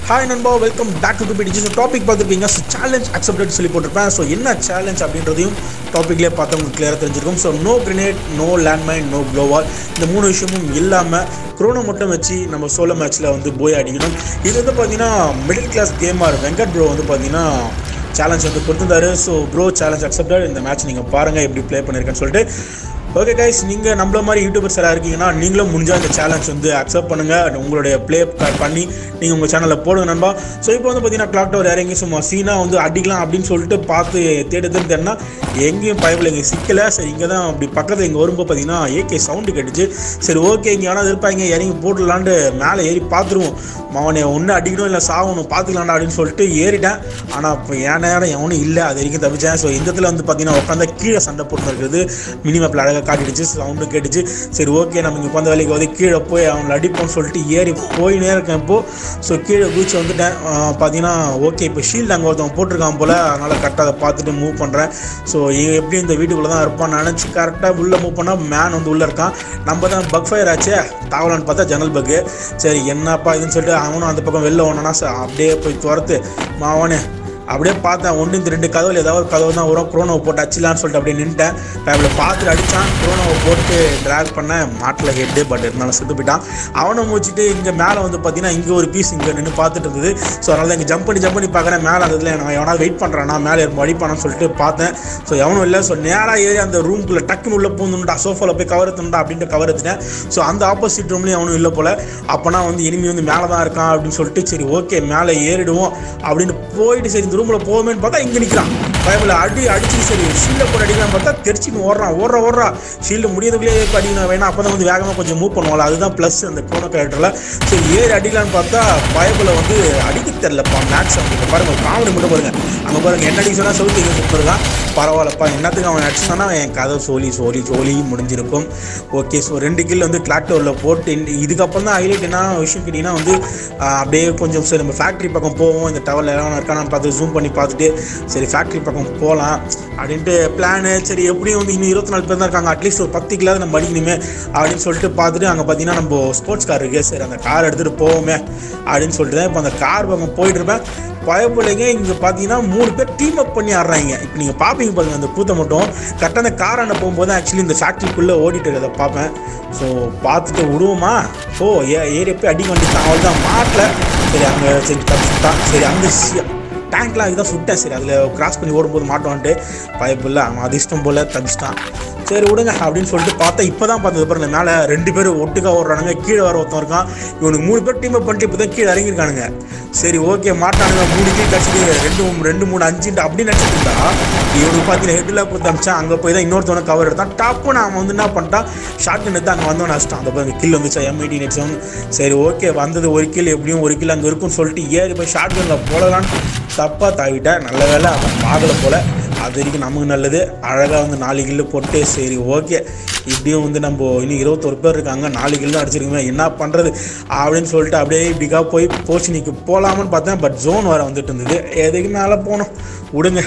hi நண்பா welcome back to பிடிச்சி so topic பார்த்துருப்பீங்க ஸோ சேலஞ்ச் அக்செப்டட் சொல்லி போட்டிருப்பேன் ஸோ என்ன சேலஞ்ச் அப்படின்றதையும் டாப்பிக்லேயே பார்த்தா உங்களுக்கு கிளியராக தெரிஞ்சிருக்கும் so no grenade no landmine no க்ளோவால் இந்த மூணு விஷயமும் இல்லாமல் குரோனோ மட்டும் வச்சு நம்ம சோலோ மேட்ச்சில் வந்து போய் அடிக்கணும் இது வந்து பார்த்தீங்கன்னா மிடில் கிளாஸ் கேமாக வெங்கட் ப்ரோ வந்து பார்த்தீங்கன்னா சேலஞ்ச் வந்து கொடுத்துருந்தாரு ஸோ ப்ரோ சேலஞ்ச் அக்செப்டட் இந்த மேட்ச் நீங்கள் பாருங்கள் எப்படி ப்ளே பண்ணியிருக்கேன்னு சொல்லிட்டு ஓகே கைஸ் நீங்கள் நம்மள மாதிரி யூடியூபர்ஸ் யாராக இருக்கீங்கன்னா நீங்களும் முடிஞ்சால் இந்த சேலஞ்ச் வந்து அக்செப்ட் பண்ணுங்கள் உங்களுடைய ப்ளே பண்ணி நீங்கள் உங்கள் சேனலில் போடுங்க நண்பா ஸோ இப்போ வந்து பார்த்தீங்கன்னா கிளாக் டவர் இறங்கி சும்மா சீனா வந்து அடிக்கலாம் அப்படின்னு சொல்லிட்டு பார்த்து தேடி தேடி தேடினா எங்கேயும் பயப்பில் இங்கே சிக்கலை சரி இங்கே தான் அப்படி பக்கத்தில் இங்கே வரும்போது பார்த்தீங்கன்னா ஏகே சவுண்டு கேட்டுச்சு சரி ஓகே இங்கே ஆனால் இருப்பாங்க இறங்கி போட்டுடலான்ட்டு மேலே ஏறி பார்த்துருவோம் அவனை ஒன்று அடிக்கணும் இல்லை சாகணும் பார்த்துக்கலாம்டா அப்படின்னு சொல்லிட்டு ஏறிட்டேன் ஆனால் இப்போ என் நேரம் எவனும் இல்லை அது வரைக்கும் தப்பிச்சேன் ஸோ இந்த இடத்துல வந்து பார்த்தீங்கன்னா உட்காந்தா கீழே சண்டை போட்டு இருக்கிறது மினிமப்பில் அழகாக காட்டிடுச்சு சவுண்டு கேட்டுச்சு சரி ஓகே நம்ம இங்கே உட்காந்த வேலைக்கு வந்து கீழே போய் அவனை அடிப்போம்னு சொல்லிட்டு ஏறி போயினே இருக்கேன் இப்போ ஸோ கீழே குதிச்சு வந்துட்டேன் ஆஹ் பார்த்தீங்கன்னா ஓகே இப்போ ஷீல்டு அங்கே ஒருத்தவன் போட்டிருக்கான் போல் அதனால் கரெக்டாக அதை பார்த்துட்டு மூவ் பண்ணுறேன் ஸோ எப்படி இந்த வீட்டுக்குள்ளே தான் இருப்பான் நினச்சி கரெக்டாக உள்ளே மூவ் பண்ணால் மேன் வந்து உள்ளே இருக்கான் நம்ம தான் பக் ஃபயர் ஆச்சே தாவலான்னு பார்த்தா ஜன்னல் பக்கு சரி என்னப்பா இதுன்னு சொல்லிட்டு அவனும் அந்த பக்கம் வெளில ஓனானா அப்படியே போய் துரத்து மாவனே அப்படியே பார்த்தேன் ஒன்று இந்த ரெண்டு கதவுல ஏதாவது ஒரு கதவு தான் வரும் குரோனோவை போட்டு அடிச்சிலான்னு சொல்லிட்டு அப்படியே நின்ட்டேன் அவளை பார்த்துட்டு அடித்தான் குரோனோவை போட்டு ட்ராக் பண்ண மாட்டில் ஹெட்டு பட் இருந்தாலும் செத்து போயிட்டான் அவனை முடிச்சுட்டு இங்கே மேலே வந்து பார்த்தீங்கன்னா இங்கே ஒரு பீஸ் இங்கே நின்று பார்த்துட்டு இருந்தது ஸோ அதனால தான் இங்கே ஜம்ப் பண்ணி ஜம்ப் பண்ணி பார்க்குறேன் மேலே அந்த இதில் நான் எவனாவது வெயிட் பண்ணுறானா மேலே இருக்கும் அடிப்பானான்னு சொல்லிட்டு பார்த்தேன் ஸோ எவனும் இல்லை ஸோ நேராக ஏறி அந்த ரூம்குள்ளே டக்குன்னு உள்ளே பூந்துண்டா சோஃபாவில் போய் கவர் எடுத்துண்டா அப்படின்ட்டு கவர் எடுத்துட்டேன் ஸோ அந்த ஆப்போசிட் ரூம்லேயும் அவனும் இல்லை போல் அப்போனா வந்து இனிமே வந்து மேலே தான் இருக்கான் அப்படின்னு சொல்லிட்டு சரி ஓகே மேலே ஏறிடுவோம் அப்படின்னு போயிட்டு சரி இந்த ரூமில் போவோமேன்னு பார்த்தா இங்கே நிற்கிறான் பயமில் அடி அடிச்சு சரி ஷீல்டை போட்டு அடிக்கலாம் பார்த்தா தெரிச்சுன்னு ஓடுறான் ஓடுற ஓடுறா ஷீல்டு முடியறதுக்குள்ளே இப்போ அடிக்கணும் வேணா அப்போ தான் வந்து வேகமாக கொஞ்சம் மூவ் பண்ணுவாங்க அதுதான் ப்ளஸ் அந்த கோனோ கேரக்டரில் சரி ஏறி அடிக்கலான்னு பார்த்தா பயபில் வந்து அடிக்க தெரிலப்பா மேட்ச் வந்து பாருங்க ஒரு காமெடி மட்டும் பாருங்க அங்கே பாருங்க என்ன அடிக்க சொன்னால் சொல்லிட்டு இங்கே சுற்றுருக்கான் பரவாயில்லப்பா என்னத்துக்கு அவன் அடிச்சானா என் கதை சோலி சோலி சோலி முடிஞ்சிருக்கும் ஓகே ஸோ ரெண்டு கில் வந்து கிளாக் டவரில் போட்டு இந்த- இதுக்கப்புறம் தான் ஹைலைட் என்ன விஷயம் கேட்டிங்கன்னா வந்து ஆஹ், அப்படியே கொஞ்சம் சரி நம்ம ஃபேக்ட்ரி பக்கம் போவோம் இந்த டவரில் எல்லாம் இருக்கான்னு பார்த்து ஜூம் பண்ணி பார்த்துட்டு சரி ஃபேக்ட்ரி பக்கம் போகலாம் அப்படின்ட்டு பிளானு சரி எப்படியும் வந்து இன்னும் இருபத்தி நாலு பேர் தான் இருக்காங்க அட்லீஸ்ட் ஒரு பத்து கிலோ நம்ம அடிக்கணுமே அப்படின்னு சொல்லிட்டு பார்த்துட்டு அங்கே பார்த்தீங்கன்னா நம்ம ஸ்போர்ட்ஸ் கார் இருக்கு சரி அந்த கார் எடுத்துகிட்டு போவோமே அப்படின்னு சொல்லிட்டு தான் இப்போ அந்த கார் பக்கம் போயிட்டு இருப்பேன் பயப்பிள்ளைங்க இங்கே பார்த்தீங்கன்னா மூணு பேர் டீம் அப் பண்ணி ஆடுறாங்க இப்போ நீங்கள் பார்ப்பீங்க பாருங்க அந்த கூத்தை மட்டும் கரெக்டாக அந்த கார் அண்ண போகும்போது ஆக்சுவலி இந்த ஃபேக்ட்ரிக்குள்ளே ஓடிட்டு இருக்கிறத பார்ப்பேன் ஸோ பார்த்துட்டு விடுவோமா ஓ ஏ ஏறி போய் அடி வந்துட்டான் அவள் தான் மாட்டில் சரி அங்கே சரி தப்பிச்சுட்டான் சரி அங்கே டேங்க்லாம் இதுதான் சுட்டேன் சரி அதில் கிராஸ் பண்ணி ஓடும்போது மாட்டோன்ட்டு பயப்பில்லை அவன் அதிர்ஷ்டம் போல் தப்பிச்சிட்டான் சரி விடுங்க அப்படின்னு சொல்லிட்டு பார்த்தா இப்போ தான் பார்த்தது பாருங்க மேலே ரெண்டு பேர் ஒட்டுக்கா ஓடுறானுங்க கீழே வர ஒருத்தன் இருக்கான் இவனுக்கு மூணு பேர் டீம் பண்ணிட்டு இப்போ தான் கீழே இறங்கியிருக்கானுங்க சரி ஓகே மாட்டானுங்க மூணு கீழ் கட்சிக்கு ரெண்டு ரெண்டு மூணு அஞ்சுட்டு அப்படி நினச்சிட்டு இருந்தா இவனுக்கு பார்த்தீங்கன்னா ஹெட்டில் கொடுத்து அமிச்சான் அங்கே போய் தான் இன்னொருத்தவனை கவர் எடுத்தான் டப்புன்னு அவன் வந்து என்ன பண்ணிட்டான் ஷார்ட் கன் எடுத்து அங்கே வந்தவன் அடிச்சிட்டான் அந்த பாருங்க கில் வந்துச்சா எம்ஐடி நெட் செவன் சரி ஓகே வந்தது ஒரு கில் எப்படியும் ஒரு கில் அங்கே இருக்கும்னு சொல்லிட்டு ஏறி போய் ஷார்ட் கனில் போடலான்னு தப்பாக தாவிட்டேன் நல்ல வேலை அவன் பார்க்கல போல அது வரைக்கும் நமக்கு நல்லது அழகாக வந்து நாலு கில்லு போட்டு சரி ஓகே இப்படியும் வந்து நம்ம இன்னும் இருபத்தொரு பேர் இருக்காங்க நாலு கில்லு அடிச்சிருக்கோமே என்ன பண்ணுறது அப்படின்னு சொல்லிட்டு அப்படியே இப்படிக்கா போய் போச்சினிக்கு போகலாமான்னு பார்த்தேன் பட் ஜோன் வர வந்துட்டு இருந்தது எதுக்கு மேலே போனோம் விடுங்க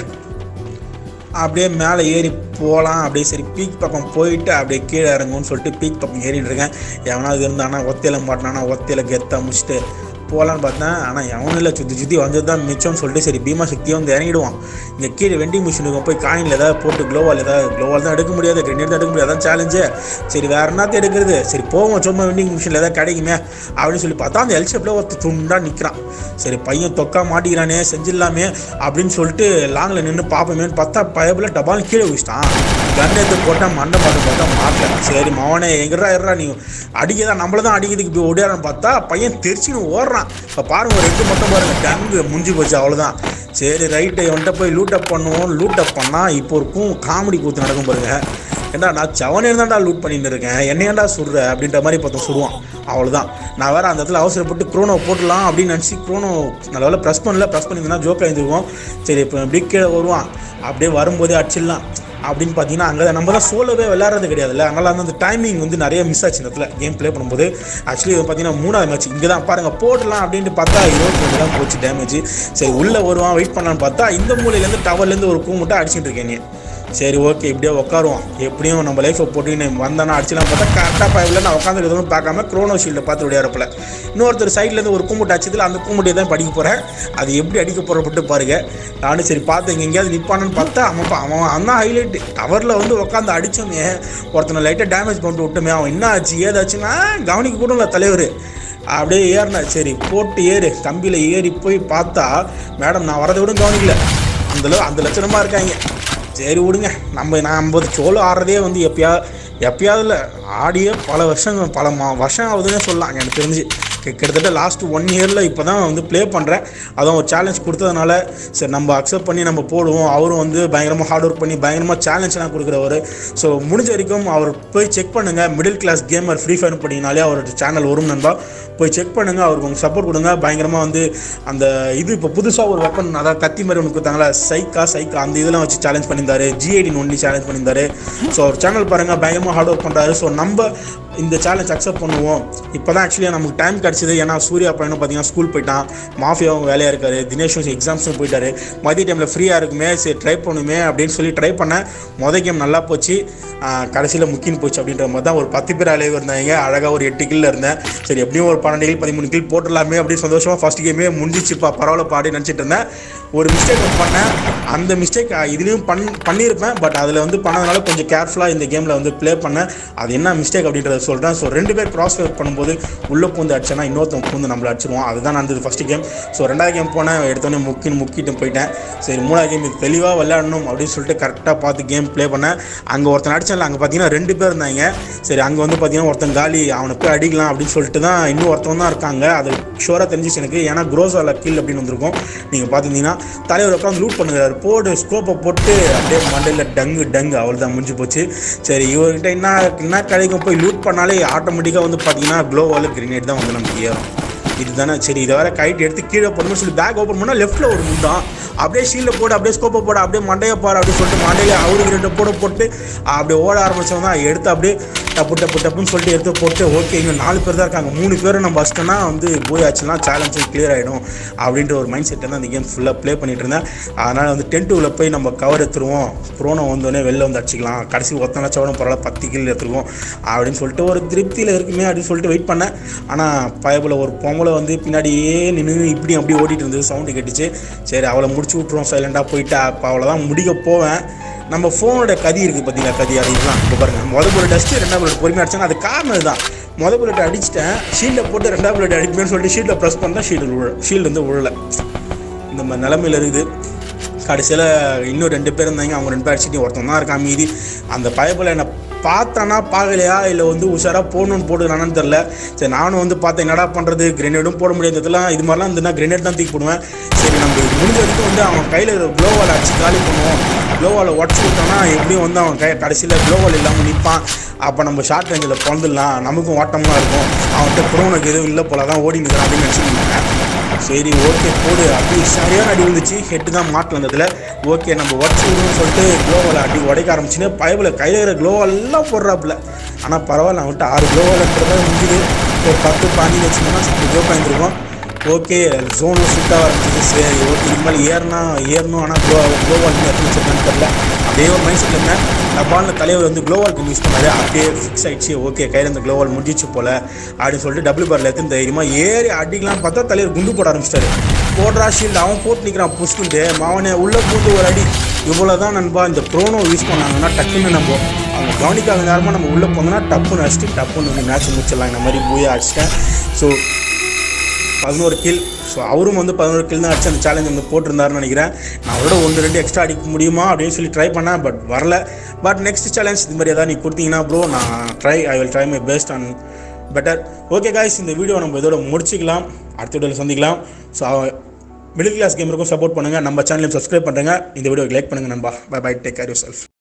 அப்படியே மேலே ஏறி போகலாம் அப்படியே சரி பீக் பக்கம் போயிட்டு அப்படியே கீழே இறங்கும்னு சொல்லிட்டு பீக் பக்கம் ஏறிட்டு இருக்கேன் எவனாவது இருந்தானா ஒத்தையில மாட்டினானா ஒத்தையில கெத்தாக முடிச்சுட்டு போகலான்னு பார்த்தேன் ஆனால் எவனும் இல்லை சுற்றி சுற்றி வந்தது தான் மிச்சம்னு சொல்லிட்டு சரி பீமா சக்தியை வந்து இறங்கிடுவான் இங்கே கீழே வெண்டிங் மிஷினுக்கு போய் காயினில் ஏதாவது போட்டு க்ளோவால் ஏதாவது க்ளோவால் தான் எடுக்க முடியாது கிரெனேட் தான் எடுக்க முடியாது அதான் சேலஞ்சு சரி வேற என்னத்த எடுக்கிறது சரி போவோம் சும்மா வெண்டிங் மிஷினில் ஏதாவது கிடைக்குமே அப்படின்னு சொல்லி பார்த்தா அந்த எல்ஷேப்பில் ஒருத்தர் துண்டாக நிற்கிறான் சரி பையன் தொக்கா மாட்டிக்கிறானே செஞ்சிடலாமே அப்படின்னு சொல்லிட்டு லாங்கில் நின்று பார்ப்போமேன்னு பார்த்தா பயபில் டபால் கீழே வச்சிட்டான் கன் எடுத்து போட்டால் மண்டை பார்த்து பார்த்தா மாட்டல சரி மவனே எங்கடா இருறா நீ அடிக்கதான் நம்மள தான் அடிக்கிறதுக்கு போய் ஓடியாரன்னு பார்த்தா பையன் தெரிச்சுன்னு ஓடுறான் இப்போ பாருங்க ஒரு ரெண்டு மட்டும் பாருங்க டங்கு முடிஞ்சு போச்சு அவ்வளோதான் சரி ரைட்டு இவன்கிட்ட போய் லூட் அப் பண்ணுவோம் லூட் அப் பண்ணால் இப்போ இருக்கும் காமெடி கூத்து நடக்கும் பாருங்க ஏண்டா நான் செவனே தான்டா லூட் பண்ணிட்டு இருக்கேன் என்னையாண்டா சுடுற அப்படின்ற மாதிரி பார்த்தோம் சுடுவான் அவ்வளோதான் நான் வேற அந்த இடத்துல அவசரப்பட்டு க்ரோனோ போட்டுடலாம் அப்படின்னு நினச்சி க்ரோனோ நல்ல வேலை ப்ரெஸ் பண்ணல ப்ரெஸ் பண்ணியிருந்தா ஜோக்காக இருந்துருவோம் சரி இப்போ இப்படி கீழே வருவான் அப்படியே வரும்போதே அடிச்சிடலாம் அப்படின்னு பார்த்தீங்கன்னா அங்கே நம்ம தான் சோலோவே விளையாடுறது கிடையாதுல்ல அதனால வந்து அந்த டைமிங் வந்து நிறைய மிஸ் ஆச்சு இந்த இடத்துல கேம் ப்ளே பண்ணும்போது ஆக்சுவலி பார்த்தீங்கன்னா மூணாவது மேட்ச் இங்கே தான் பாருங்க போடலாம் அப்படின்ட்டு பார்த்தா இருபத்தி ஒன்று தான் போச்சு டேமேஜ் சரி உள்ளே வருவான் வெயிட் பண்ணலான்னு பார்த்தா இந்த மூலையிலேருந்து டவர்லேருந்து ஒரு கூ மட்டும் அடிச்சுட்டு இருக்கேன் நீ சரி ஓகே இப்படியே உட்காருவோம் எப்படியும் நம்ம லைஃப்பை போட்டு வந்தானா அடிச்சுலாம் பார்த்தா கரெக்டாக பைபிள் நான் உட்காந்துருக்கிறதும் பார்க்காம க்ரோனோ ஷீல்டை பார்த்து விளையாடுறப்பல இன்னொருத்தர் சைட்லேருந்து ஒரு கூமுட்டை அடிச்சதுல அந்த கூமுட்டையை தான் படிக்க போகிறேன் அது எப்படி அடிக்க போகிறப்பட்டு பாருங்க நானும் சரி பார்த்து இங்கே எங்கேயாவது நிற்பானு பார்த்தா அவன் பா- அவன் அவன் தான் ஹைலைட் டவரில் வந்து உட்காந்து அடிச்சோமே ஒருத்தனை லைட்டாக டேமேஜ் பண்ணிட்டு விட்டுமே அவன் என்ன ஆச்சு ஏதாச்சுன்னா கவனிக்க கூட இல்லை தலைவர் அப்படியே ஏறினா சரி போட்டு ஏறு கம்பியில் ஏறி போய் பார்த்தா மேடம் நான் வரதை விட கவனிக்கல அந்த அளவு அந்த லட்சணமாக இருக்காங்க சரி விடுங்க நம்ம நான் ஐம்பது சோளம் ஆடுறதே வந்து எப்பயா எப்பயாவது இல்லை ஆடியே பல வருஷம் பல மா வருஷம் ஆகுதுன்னே சொல்லலாம் எனக்கு தெரிஞ்சு கி- கிட்டத்தட்ட லாஸ்ட் ஒன் இயரில் இப்போ தான் வந்து ப்ளே பண்ணுறேன் அதுவும் ஒரு சேலஞ்ச் கொடுத்ததுனால சரி நம்ம அக்செப்ட் பண்ணி நம்ம போடுவோம் அவரும் வந்து பயங்கரமாக ஹார்ட் ஒர்க் பண்ணி பயங்கரமாக சேலஞ்செலாம் கொடுக்குறவர் ஸோ முடிஞ்ச வரைக்கும் அவர் போய் செக் பண்ணுங்கள் middle class gamer free fire பண்ணிங்கனாலே அவரோட சேனல் வரும் நண்பா போய் செக் பண்ணுங்கள் அவருக்கு உங்கள் சப்போர்ட் கொடுங்க பயங்கரமாக வந்து அந்த இது இப்போ புதுசாக ஒரு வெப்பன் அதாவது கத்தி மாதிரி ஒன்று கொடுத்தாங்களா சைக்கா சைக்கா அந்த இதெல்லாம் வச்சு சேலஞ்ச் பண்ணியிருந்தாரு ஜிஐடின் ஒன்லி சேலஞ்ச் பண்ணியிருந்தாரு ஸோ அவர் சேனல் பாருங்கள் பயங்கரமாக ஹார்ட் ஒர்க் பண்ணுறாரு ஸோ நம்ம இந்த சேலஞ்ச் அக்செப்ட் பண்ணுவோம் இப்போ தான் ஆக்சுவலி நமக்கு டைம் கிடச்சிது ஏன்னா சூர்யா பையனும் பார்த்தீங்கன்னா ஸ்கூல் போயிட்டான் மாஃபியாவும் வேலையாக இருக்காரு தினேஷும் எக்ஸாம்ஸும் போயிட்டாரு மதிய டைமில் ஃப்ரீயாக இருக்குமே சரி ட்ரை பண்ணுமே அப்படின்னு சொல்லி ட்ரை பண்ணேன் மொதல் கேம் நல்லா போச்சு கடைசியில் முக்கின்னு போச்சு அப்படின்ற மாதிரி தான் ஒரு பத்து பேர் அலைவு இருந்தாங்க அழகாக ஒரு எட்டு கில்ல இருந்தேன் சரி எப்படியும் ஒரு பன்னெண்டு கில் பதிமூணு கில் போட்டுடலாமே அப்படின்னு சந்தோஷமாக ஃபஸ்ட் கேமே முடிஞ்சிச்சுப்பா பரவாயில்ல பாடி நினச்சிட்டு இருந்தேன் ஒரு மிஸ்டேக் பண்ணேன் அந்த மிஸ்டேக் இதுலேயும் பண் பண்ணியிருப்பேன் பட் அதில் வந்து பண்ணதுனால கொஞ்சம் கேர்ஃபுல்லாக இந்த கேமில் வந்து ப்ளே பண்ணேன் அது என்ன மிஸ்டேக் அப்படின்றத சொல்கிறேன் ஸோ ரெண்டு பேர் கிராஸ் ஃபயர் பண்ணும்போது உள்ளே பூந்து அடிச்சேன்னா இன்னொருத்தன் பூந்து நம்மளை அடிச்சிருவோம் அதுதான் நடந்தது ஃபஸ்ட்டு கேம் ஸோ ரெண்டாவது கேம் போனேன் எடுத்தோடனே முக்கின்னு முக்கிட்டு போயிட்டேன் சரி மூணாவது கேம் இது தெளிவாக விளையாடணும் அப்படின்னு சொல்லிட்டு கரெக்டாக பார்த்து கேம் ப்ளே பண்ணேன் அங்கே ஒருத்தன் அடிச்சான்ல அங்கே பார்த்தீங்கன்னா ரெண்டு பேர் இருந்தாங்க சரி அங்கே வந்து பார்த்தீங்கன்னா ஒருத்தன் காலி அவனை போய் அடிக்கலாம் அப்படின்னு சொல்லிட்டு தான் இன்னும் ஒருத்தவங்க தான் இருக்காங்க அது ஷோராக தெரிஞ்சிச்சு எனக்கு ஏன்னா க்ரோஸால கில் அப்படின்னு வந்திருக்கும் நீங்கள் பார்த்துருந்தீங்கன்னா தலைவர் உட்காந்து லூட் பண்ணுறாரு போடு ஸ்கோப்பை போட்டு அப்படியே மண்டையில் டங்கு டங்கு அவள் தான் முடிஞ்சு போச்சு சரி இவர்கிட்ட என்ன என்ன கிடைக்கும் போய் லூட் பண்ணாலே ஆட்டோமேட்டிக்காக வந்து பார்த்தீங்கன்னா க்ளோவால் கிரினேட் தான் வந்து நமக்கு ஏறும் இதுதானே சரி இதை வேற கைட்டு எடுத்து கீழே போடணும்னு சொல்லி பேக் ஓப்பன் பண்ணால் லெஃப்ட்டில் ஒரு முண்டான் அப்படியே ஷீல்டை போடு அப்படியே ஸ்கோப்பை போடு அப்படியே மண்டையை பாரு அப்படின்னு சொல்லிட்டு மண்டையில அவருக்கு ரெண்டு போட போட்டு அப்படியே ஓட ஆரம்பிச்சவங்க தான் எடுத்து அப்படியே டப்பு டப்பு டப்புன்னு சொல்லிட்டு எடுத்து போட்டு ஓகே இங்கே நாலு பேர் தான் இருக்காங்க மூணு பேரும் நம்ம ஃபஸ்ட்டுனா வந்து போய் ஆச்சுன்னா சேலஞ்சு கிளியர் ஆகிடும் அப்படின்ற ஒரு மைண்ட் செட்டில் தான் அந்த கேம் ஃபுல்லாக ப்ளே பண்ணிட்டு இருந்தேன் அதனால் வந்து டென் டூவில் போய் நம்ம கவர் எடுத்துருவோம் ப்ரோனோ வந்தோடனே வெளில வந்து அடிச்சிக்கலாம் கடைசி ஒத்தனை சவடம் பரவாயில்ல பத்து கில் எடுத்துருவோம் அப்படின்னு சொல்லிட்டு ஒரு திருப்தியில் இருக்குமே அப்படின்னு சொல்லிட்டு வெயிட் பண்ணேன் ஆனால் பயபில் ஒரு பொம்பளை வந்து பின்னாடியே நின்று இப்படி அப்படி ஓடிட்டு இருந்தது சவுண்டு கேட்டுச்சு சரி அவளை முடிச்சு விட்ருவோம் சைலண்டாக போயிட்டா அப்போ அவளை தான் முடிக்க போவேன் நம்ம ஃபோனோட கதி இருக்குது பார்த்தீங்களா கதி அது இதுதான் இப்போ பாருங்கள் முத புல்லட் அடிச்சு ரெண்டாவது புல்லட் பொறுமையாக அடிச்சாங்க அது காரணம் இதுதான் முத புல்லட் அடிச்சிட்டேன் ஷீல்டை போட்டு ரெண்டாவது புல்லட் அடிப்பேன்னு சொல்லிட்டு ஷீல்டை ப்ரெஸ் பண்ணால் ஷீல்டு உழ ஷீல்டு வந்து உழலை இந்த மாதிரி நிலமையில இருக்குது கடைசியில் இன்னும் ரெண்டு பேர் இருந்தாங்க அவங்க ரெண்டு பேர் அடிச்சுட்டு ஒருத்தன் தான் இருக்கான் மீதி அந்த பயப்பில் என்னை பார்த்தானா பார்க்கலையா இல்லை வந்து உஷாராக போடணும்னு போட்டுக்கிறானான்னு தெரில சரி நானும் வந்து பார்த்தேன் என்னடா பண்ணுறது கிரெனேடும் போட முடியாது இதெல்லாம் இது மாதிரிலாம் இருந்துன்னா கிரெனேட் தான் தூக்கி போடுவேன் சரி நம்ம இது முடிஞ்ச வரைக்கும் வந்து அவன் கையில் க்ளோவால் அடிச்சு காலி பண்ணுவோம் க்ளோவால் உடச்சி விட்டோம்னா எப்படியும் வந்து அவன் கை கடைசியில் க்ளோவால் இல்லாமல் நிற்பான் அப்போ நம்ம ஷார்ட் ரேஞ்சில் பிறந்துடலாம் நமக்கும் ஓட்டமாக இருக்கும் அவன்கிட்ட ப்ரோனுக்கு எதுவும் இல்லை போல தான் ஓடி நிற்கிறான் அப்படின்னு நினச்சிருந்தேன் சரி ஓகே போடு அப்படி சரியான அடி விழுந்துச்சு ஹெட்டு தான் மாட்டல அந்த இதில் ஓகே நம்ம உடச்சி விடுவோம்னு சொல்லிட்டு க்ளோவால் அடி உடைக்க ஆரம்பிச்சுன்னு பயவில் கையில் இருக்கிற க்ளோவால் எல்லாம் போடுறாப்புல ஆனால் பரவாயில்ல அவன்கிட்ட ஆறு க்ளோவால்ன்றத முடிஞ்சுது ஒரு பத்து பாஞ்சு வச்சுக்கோன்னா ஜோ பயந்துருக்கோம் ஓகே ஜோனும் சுட்டாக ஆரம்பிச்சிது சரி ஓகே இது மாதிரி ஏறினா ஏறணும் ஆனால் க்ளோ க்ளோவால் எத்தனை வச்சிருக்கான்னு தெரில அப்படியே ஒரு மைண்ட் செட்டில் இருந்தேன் டபால்னு தலைவர் வந்து க்ளோவால் யூஸ் பண்ணாரு அப்படியே ஃபிக்ஸ் ஆயிடுச்சு ஓகே கையில் இந்த க்ளோவால் முடிஞ்சிச்சு போல அப்படின்னு சொல்லிட்டு டபுள் பாரில் எடுத்து தைரியமாக ஏறி அடிக்கலாம் பார்த்தா தலைவர் குண்டு போட ஆரம்பிச்சிட்டாரு போடுறா ஷீல்டு அவன் போட்டு நிற்கிறான் புஷ்குண்டு மாவனே உள்ளே போட்டு ஒரு அடி இவ்வளோ தான் நண்பா இந்த ப்ரோனோ யூஸ் பண்ணாங்கன்னா டக்குன்னு நம்ம அவங்க கவனிக்காத நேரமாக நம்ம உள்ளே போனோம்னா டப்புன்னு அடிச்சுட்டு டப்புன்னு வந்து மேட்ச் முடிச்சிடலாம் இந்த மாதிரி பூயா அடிச்சிட்டேன் ஸோ பதினோரு கில் ஸோ அவரும் வந்து பதினோரு கில் தான் அடிச்சு அந்த சேலஞ்ச் வந்து போட்டிருந்தாருன்னு நினைக்கிறேன் நான் அவரோட ஒன்று ரெண்டு எக்ஸ்ட்ரா அடிக்க முடியுமா அப்படின்னு சொல்லி ட்ரை பண்ணேன் பட் வரல பட் நெக்ஸ்ட் சேலஞ்ச் இது மாதிரி ஏதாவது நீ கொடுத்தீங்கன்னா ப்ரோ நான் try I will try my best and better okay guys இந்த வீடியோ நம்ம இதோட முடிச்சிக்கலாம் அடுத்த வீடியோவில் சந்திக்கலாம் ஸோ மிடில் கிளாஸ் கேமருக்கும் சப்போர்ட் பண்ணுங்கள் நம்ம சேனலையும் சப்ஸ்கிரைப் பண்ணுறேங்க இந்த வீடியோக்கு லைக் பண்ணுங்கள் நண்பா bye bye take care your self